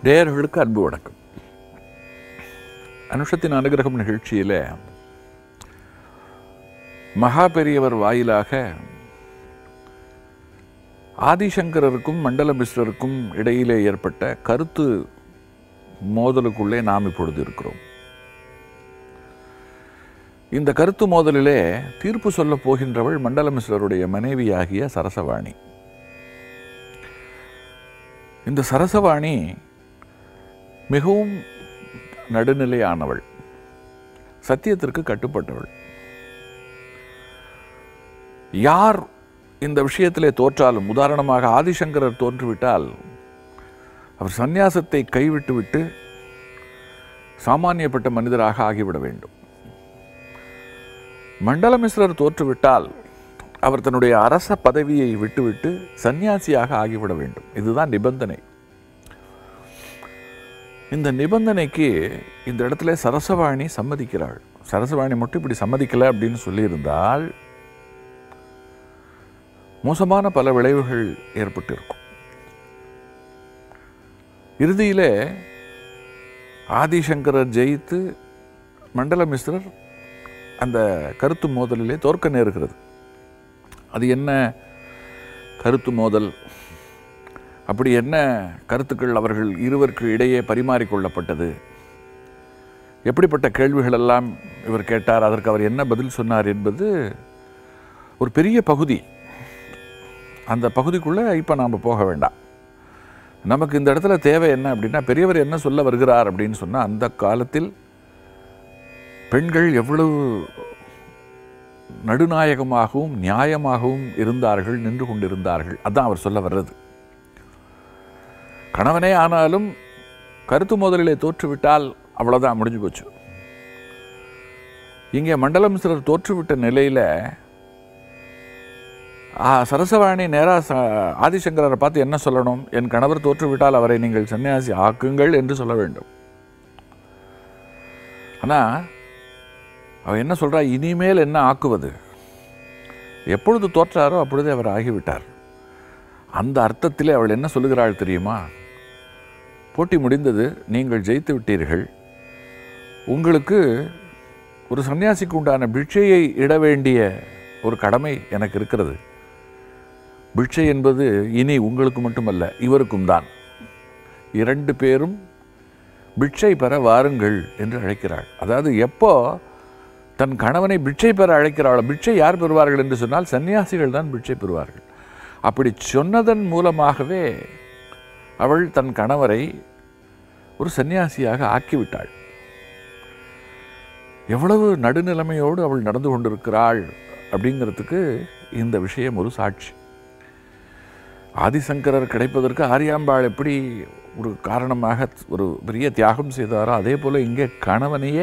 நேயர்களுக்கு அன்பு வணக்கம் அனுஷத்தின் அனுகிரகம் நிகழ்ச்சியில மகா பெரியவர் வாயிலாக ஆதிசங்கரருக்கும் மண்டல மிஸ்ரருக்கும் இடையிலே ஏற்பட்ட கருத்து மோதலுக்குள்ளே நாம் இப்பொழுது இருக்கிறோம் இந்த கருத்து மோதலிலே தீர்ப்பு சொல்லப் போகின்றவள் மண்டல மிஸ்ரருடைய மனைவியாகிய சரசவாணி இந்த சரசவாணி மிகவும் நடுநிலையானவள் சத்தியத்திற்கு கட்டுப்பட்டவள் யார் இந்த விஷயத்திலே தோற்றாலும் உதாரணமாக ஆதிசங்கரர் தோற்றுவிட்டால் அவர் சந்நியாசத்தை கைவிட்டுவிட்டு சாமானியப்பட்ட மனிதராக ஆகிவிட வேண்டும் மண்டலமிஸ்ரர் தோற்றுவிட்டால் அவர் தன்னுடைய அரச பதவியை விட்டுவிட்டு சந்நியாசியாக ஆகிவிட வேண்டும் இதுதான் நிபந்தனை இந்த நிபந்தனைக்கு இந்த இடத்துல சரசவாணி சம்மதிக்கிறாள் சரசவாணி மட்டும் இப்படி சம்மதிக்கல அப்படின்னு சொல்லியிருந்தால் மோசமான பல விளைவுகள் ஏற்பட்டிருக்கும் இறுதியிலே ஆதிசங்கரர் ஜெயித்து மண்டலமிஸ்ரர் அந்த கருத்து மோதலிலே தோற்க நேருகிறது அது என்ன கருத்து மோதல் அப்படி என்ன கருத்துக்கள் அவர்கள் இருவருக்கு இடையே பரிமாறிக்கொள்ளப்பட்டது எப்படிப்பட்ட கேள்விகள் எல்லாம் இவர் கேட்டார் அதற்கு அவர் என்ன பதில் சொன்னார் என்பது ஒரு பெரிய பகுதி அந்த பகுதிக்குள்ளே இப்போ நாம் போக வேண்டாம் நமக்கு இந்த இடத்துல தேவை என்ன அப்படின்னா பெரியவர் என்ன சொல்ல வருகிறார் அப்படின்னு சொன்னால் அந்த காலத்தில் பெண்கள் எவ்வளவு நடுநாயகமாகவும் நியாயமாகவும் இருந்தார்கள் நின்று கொண்டிருந்தார்கள் அதான் அவர் சொல்ல வர்றது கணவனே ஆனாலும் கருத்து மோதலிலே தோற்றுவிட்டால் அவ்வளோதான் முடிஞ்சு போச்சு இங்கே மண்டலம் சிலர் தோற்றுவிட்ட நிலையில் சரசவாணி நேராக ச ஆதிசங்கரரை பார்த்து என்ன சொல்லணும் என் கணவர் தோற்றுவிட்டால் அவரை நீங்கள் சன்னியாசி ஆக்குங்கள் என்று சொல்ல வேண்டும் ஆனால் அவள் என்ன சொல்கிறா இனிமேல் என்ன ஆக்குவது எப்பொழுது தோற்றாரோ அப்பொழுதே அவர் ஆகிவிட்டார் அந்த அர்த்தத்திலே அவள் என்ன சொல்லுகிறாள் தெரியுமா போட்டி முடிந்தது நீங்கள் ஜெயித்து விட்டீர்கள் உங்களுக்கு ஒரு சன்னியாசிக்கு உண்டான பிட்சையை இட வேண்டிய ஒரு கடமை எனக்கு இருக்கிறது பிட்சை என்பது இனி உங்களுக்கு மட்டுமல்ல இவருக்கும் தான் இரண்டு பேரும் பிட்சை பெற வாருங்கள் என்று அழைக்கிறாள் அதாவது எப்போ தன் கணவனை பிட்சை பெற அழைக்கிறாள் பிட்சை யார் பெறுவார்கள் என்று சொன்னால் சன்னியாசிகள் தான் பிட்சை பெறுவார்கள் அப்படி சொன்னதன் மூலமாகவே அவள் தன் கணவரை ஒரு சன்னியாசியாக ஆக்கிவிட்டாள் எவ்வளவு நடுநிலைமையோடு அவள் நடந்து கொண்டிருக்கிறாள் அப்படிங்கிறதுக்கு இந்த விஷயம் ஒரு சாட்சி ஆதிசங்கரர் கிடைப்பதற்கு ஆரியாம்பாள் எப்படி ஒரு காரணமாக ஒரு பெரிய தியாகம் செய்தாரோ அதே போல இங்கே கணவனையே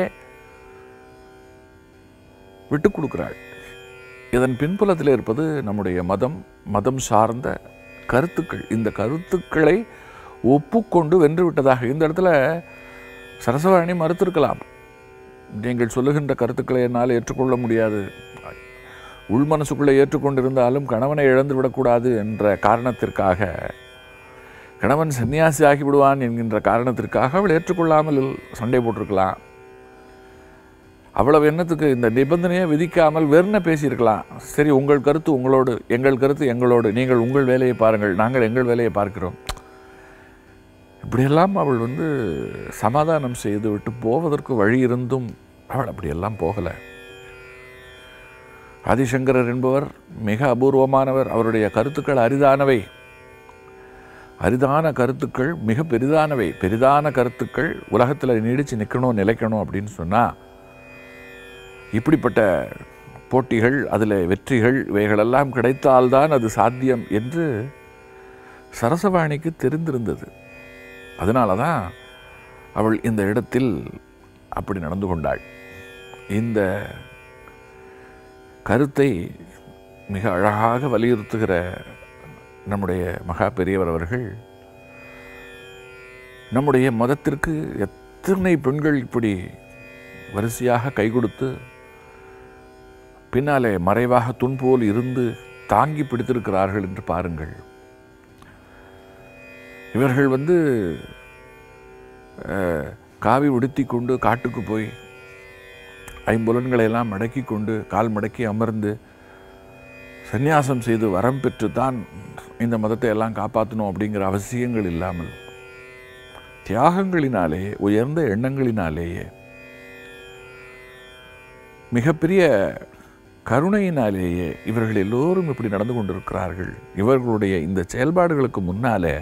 விட்டு கொடுக்கிறாள் இதன் பின்புலத்தில் இருப்பது நம்முடைய மதம் மதம் சார்ந்த கருத்துக்கள் இந்த கருத்துக்களை ஒப்புக்கொண்டு வென்று விட்டதாக இந்த இடத்துல சரசவாணி மறுத்திருக்கலாம் நீங்கள் சொல்லுகின்ற கருத்துக்களை என்னால் ஏற்றுக்கொள்ள முடியாது உள் மனசுக்குள்ளே ஏற்றுக்கொண்டிருந்தாலும் கணவனை இழந்து விடக்கூடாது என்ற காரணத்திற்காக கணவன் சன்னியாசி ஆகி விடுவான் என்கின்ற காரணத்திற்காக அவள் ஏற்றுக்கொள்ளாமல் சண்டை போட்டிருக்கலாம் அவ்வளவு எண்ணத்துக்கு இந்த நிபந்தனையை விதிக்காமல் வெறுன பேசியிருக்கலாம் சரி உங்கள் கருத்து உங்களோடு எங்கள் கருத்து எங்களோடு நீங்கள் உங்கள் வேலையை பாருங்கள் நாங்கள் எங்கள் வேலையை பார்க்கிறோம் இப்படியெல்லாம் அவள் வந்து சமாதானம் செய்து விட்டு போவதற்கு வழி இருந்தும் அவள் அப்படியெல்லாம் போகலை ஆதிசங்கரர் என்பவர் மிக அபூர்வமானவர் அவருடைய கருத்துக்கள் அரிதானவை அரிதான கருத்துக்கள் மிக பெரிதானவை பெரிதான கருத்துக்கள் உலகத்தில் நீடித்து நிற்கணும் நிலைக்கணும் அப்படின்னு சொன்னால் இப்படிப்பட்ட போட்டிகள் அதில் வெற்றிகள் இவைகளெல்லாம் கிடைத்தால்தான் அது சாத்தியம் என்று சரசவாணிக்கு தெரிந்திருந்தது அதனால தான் அவள் இந்த இடத்தில் அப்படி நடந்து கொண்டாள் இந்த கருத்தை மிக அழகாக வலியுறுத்துகிற நம்முடைய மகா பெரியவர் அவர்கள் நம்முடைய மதத்திற்கு எத்தனை பெண்கள் இப்படி வரிசையாக கை கொடுத்து பின்னாலே மறைவாக துன்போல் இருந்து தாங்கி பிடித்திருக்கிறார்கள் என்று பாருங்கள் இவர்கள் வந்து அஹ், காவி உடுத்தி கொண்டு காட்டுக்கு போய் ஐம்புலன்களை எல்லாம் மடக்கி கொண்டு கால் மடக்கி அமர்ந்து சந்நியாசம் செய்து வரம் பெற்று தான் இந்த மதத்தை எல்லாம் காப்பாற்றணும் அப்படிங்கிற அவசியங்கள் இல்லாமல் தியாகங்களினாலே உயர்ந்த எண்ணங்களினாலேயே மிகப்பெரிய கருணையினாலேயே இவர்கள் எல்லோரும் இப்படி நடந்து கொண்டிருக்கிறார்கள் இவர்களுடைய இந்த செயல்பாடுகளுக்கு முன்னாலே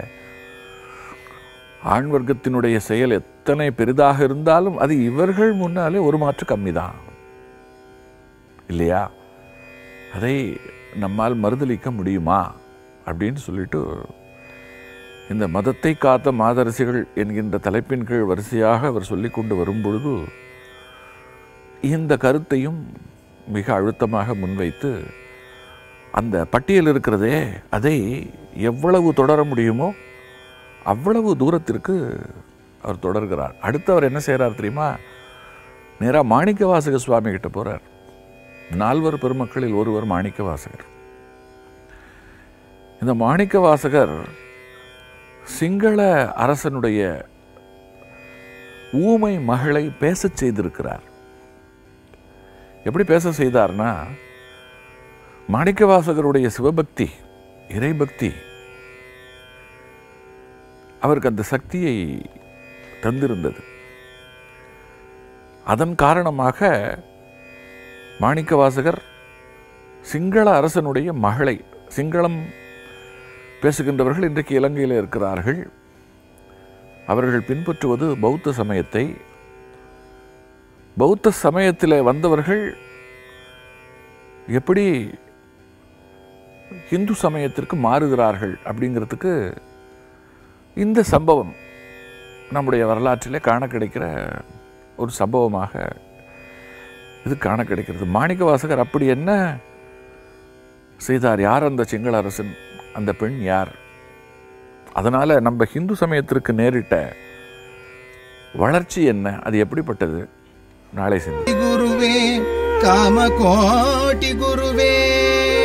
ஆண் வர்க்கத்தினுடைய செயல் எத்தனை பெரிதாக இருந்தாலும் அது இவர்கள் முன்னாலே ஒரு மாற்று கம்மிதான் இல்லையா அதை நம்மால் மறுதலிக்க முடியுமா அப்படின்னு சொல்லிட்டு இந்த மதத்தை காத்த மாதரசிகள் என்கின்ற தலைப்பின் கீழ் வரிசையாக அவர் சொல்லிக் கொண்டு வரும்பொழுது இந்த கருத்தையும் மிக அழுத்தமாக முன்வைத்து அந்த பட்டியல் இருக்கிறதே அதை எவ்வளவு தொடர முடியுமோ அவ்வளவு தூரத்திற்கு அவர் தொடர்கிறார் அடுத்து அவர் என்ன செய்கிறார் தெரியுமா நேராக மாணிக்கவாசக சுவாமி கிட்ட போகிறார் நால்வர் பெருமக்களில் ஒருவர் மாணிக்கவாசகர் இந்த மாணிக்கவாசகர் சிங்கள அரசனுடைய ஊமை மகளை பேசச் செய்திருக்கிறார் எப்படி பேச செய்தார்னா மாணிக்கவாசகருடைய சிவபக்தி இறைபக்தி அவருக்கு அந்த சக்தியை தந்திருந்தது அதன் காரணமாக மாணிக்கவாசகர் சிங்கள அரசனுடைய மகளை சிங்களம் பேசுகின்றவர்கள் இன்றைக்கு இலங்கையில் இருக்கிறார்கள் அவர்கள் பின்பற்றுவது பௌத்த சமயத்தை பௌத்த சமயத்தில் வந்தவர்கள் எப்படி இந்து சமயத்திற்கு மாறுகிறார்கள் அப்படிங்கிறதுக்கு இந்த சம்பவம் நம்முடைய வரலாற்றிலே காண கிடைக்கிற ஒரு சம்பவமாக இது காண கிடைக்கிறது மாணிக்கவாசகர் அப்படி என்ன செய்தார் யார் அந்த சிங்கள அரசன் அந்த பெண் யார் அதனால நம்ம ஹிந்து சமயத்திற்கு நேரிட்ட வளர்ச்சி என்ன அது எப்படிப்பட்டது நாளை சிந்தி ಗುರುವೇ ಕಾಮಕೋಟಿ ಗುರುವೇ